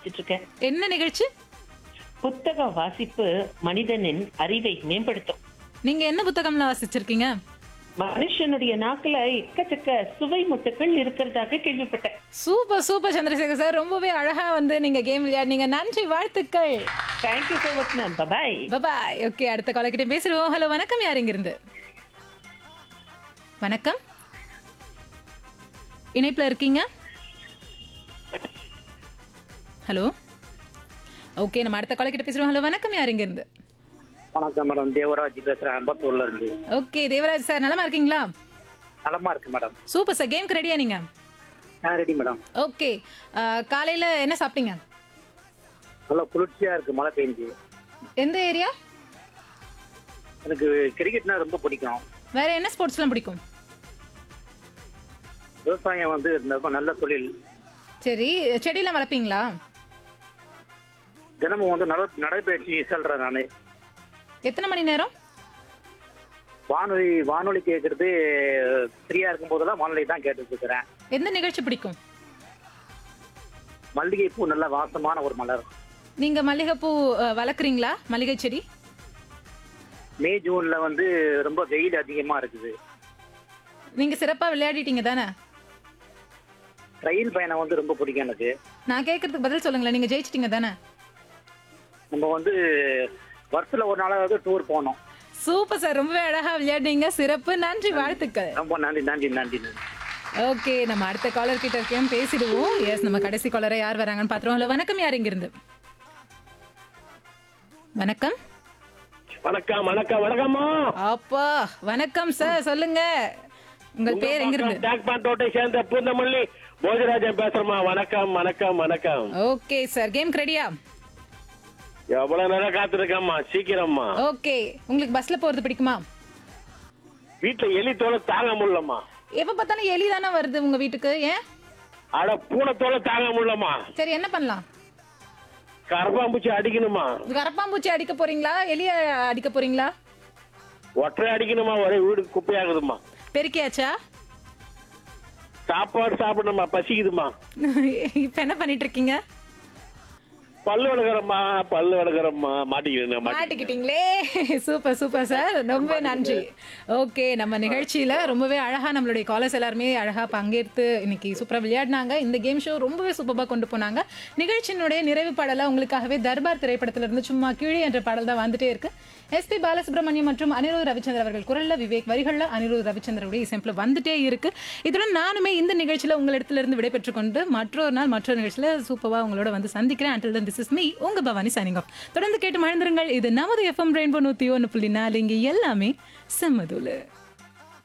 வாசிச்சிட்டு இருக்கேன் என்ன நிகழ்ச்சி புத்தக வாசிப்பு மனிதனின் அறிவை மேம்படுத்தும் நீங்க என்ன புத்தகம்ல வாசிச்சிருக்கீங்க மனுஷனுடைய நாக்குல எக்கச்சக்க சுவை முட்டுக்கள் இருக்கிறதாக கேள்விப்பட்டேன் சூப்பர் சூப்பர் சந்திரசேகர் சார் ரொம்பவே அழகா வந்து நீங்க கேம் விளையாடுனீங்க நன்றி வாழ்த்துக்கள் தேங்க்யூ சோ மச் மேம் பபாய் பாய் ஓகே அடுத்த கால கிட்ட பேசுறோம் ஹலோ வணக்கம் யார் இங்க இருந்து வணக்கம் இணைப்புல இருக்கீங்க ஹலோ ஓகே நம்ம அடுத்த கால கிட்ட பேசுறோம் ஹலோ வணக்கம் யார் இங்க இருந்து வணக்கம் மேடம் தேவராஜ் பேசுறேன் அம்பத்தூர்ல இருந்து ஓகே தேவராஜ் சார் நலமா இருக்கீங்களா நலமா இருக்கு மேடம் சூப்பர் சார் கேம்க்கு ரெடியா நீங்க நான் ரெடி மேடம் ஓகே காலையில என்ன சாப்பிட்டீங்க நல்லா குளிர்ச்சியா இருக்கு மழை பெஞ்சு எந்த ஏரியா எனக்கு கிரிக்கெட்னா ரொம்ப பிடிக்கும் வேற என்ன ஸ்போர்ட்ஸ்லாம் பிடிக்கும் விவசாயம் வந்து ரொம்ப நல்ல தொழில் சரி செடியெல்லாம் வளர்ப்பீங்களா தினமும் வந்து நட நடைபயிற்சி செல்றேன் நான் எத்தனை மணி நேரம் வானொலி வானொலி கேட்கறது ஃப்ரீயா இருக்கும் போதெல்லாம் வானொலி தான் கேட்டுட்டு இருக்கிறேன் எந்த நிகழ்ச்சி பிடிக்கும் மல்லிகை பூ நல்ல வாசமான ஒரு மலர் நீங்க மல்லிகைப்பூ அஹ், வளர்க்குறீங்களா மல்லிகை செடி மே ஜூன்ல வந்து ரொம்ப வெயில் அதிகமா இருக்குது நீங்க சிறப்பா விளையாடிட்டீங்க தானே ரயில் பயணம் வந்து ரொம்ப பிடிக்கும் எனக்கு நான் கேட்கறதுக்கு பதில் சொல்லுங்களேன் நீங்க ஜெயிச்சிட்டீங்க தானே நம்ம வந்து வருஷத்துல ஒரு நாளாவது டூர் போனோம் சூப்பர் சார் ரொம்பவே அழகா விளையாடுனீங்க சிறப்பு நன்றி வாழ்த்துக்கள் ரொம்ப நன்றி நன்றி நன்றி நன்றி ஓகே நம்ம அடுத்த காலர் கிட்ட இருக்கேன் பேசிடுவோம் எஸ் நம்ம கடைசி காலரை யார் வராங்கன்னு பாத்துருவோம் ஹலோ வணக்கம் யார் இங்க இருந்து வணக்கம் வணக்கம் வணக்கம் வணக்கம்மா அப்பா வணக்கம் சார் சொல்லுங்க உங்கள் பேர் எங்க இருந்து டாக்பாண்டோட்டை சேர்ந்த பூந்தமல்லி போஜராஜன் பேசுறேம்மா வணக்கம் வணக்கம் வணக்கம் ஓகே சார் கேம் ரெடியா எவ்வளவு நேரம் காத்திருக்கம்மா சீக்கிரம்மா ஓகே உங்களுக்கு பஸ்ல போறது பிடிக்குமா வீட்டுல எலி தோலை தாங்க முடியலம்மா எப்ப பார்த்தாலும் எலி தானே வருது உங்க வீட்டுக்கு ஏன் அட பூனை தோலை தாங்க முடியலம்மா சரி என்ன பண்ணலாம் கரப்பாம்பூச்சி அடிக்கணுமா கரப்பாம்பூச்சி அடிக்க போறீங்களா எலிய அடிக்க போறீங்களா ஒற்றை அடிக்கணுமா ஒரே வீடு குப்பையாகுதுமா பெருக்கியாச்சா சாப்பாடு சாப்பிடணுமா பசிக்குதுமா இப்ப என்ன பண்ணிட்டு இருக்கீங்க பல்லு விளக்குறம்மா பல்லு விளக்குறம்மா மாட்டிக்கிறேன் மாட்டிக்கிட்டீங்களே சூப்பர் சூப்பர் சார் ரொம்ப நன்றி ஓகே நம்ம நிகழ்ச்சியில ரொம்பவே அழகா நம்மளுடைய காலர்ஸ் எல்லாருமே அழகா பங்கேற்று இன்னைக்கு சூப்பரா விளையாடினாங்க இந்த கேம் ஷோ ரொம்பவே சூப்பரா கொண்டு போனாங்க நிகழ்ச்சியினுடைய நிறைவு பாடலா உங்களுக்காகவே தர்பார் திரைப்படத்துல இருந்து சும்மா கிழி என்ற பாடல் தான் வந்துட்டே இருக்கு எஸ்பி பாலசுப்ரமணியம் மற்றும் அனிருத் ரவிச்சந்திரன் அவர்கள் குரல்ல விவேக் வரிகள்ல அனிருத் ரவிச்சந்திரனுடைய இசைப்பில் வந்துட்டே இருக்கு இதுடன் நானுமே இந்த நிகழ்ச்சியில உங்களிடத்துல இருந்து விடைபெற்றுக் கொண்டு மற்றொரு நாள் மற்றொரு நிகழ்ச்சியில சூப்பரா உங்களோட வந்து சந்திக்கிறேன் அண்டில் திஸ் இஸ் மீ உங்க பவானி சைனிங் ஆஃப் தொடர்ந்து கேட்டு மழந்துருங்கள் இது நமது எஃப்எம் ரெயின்போ நூத்தி ஒன்று புள்ளி நாலு இங்க எல்லாமே செம்மதுல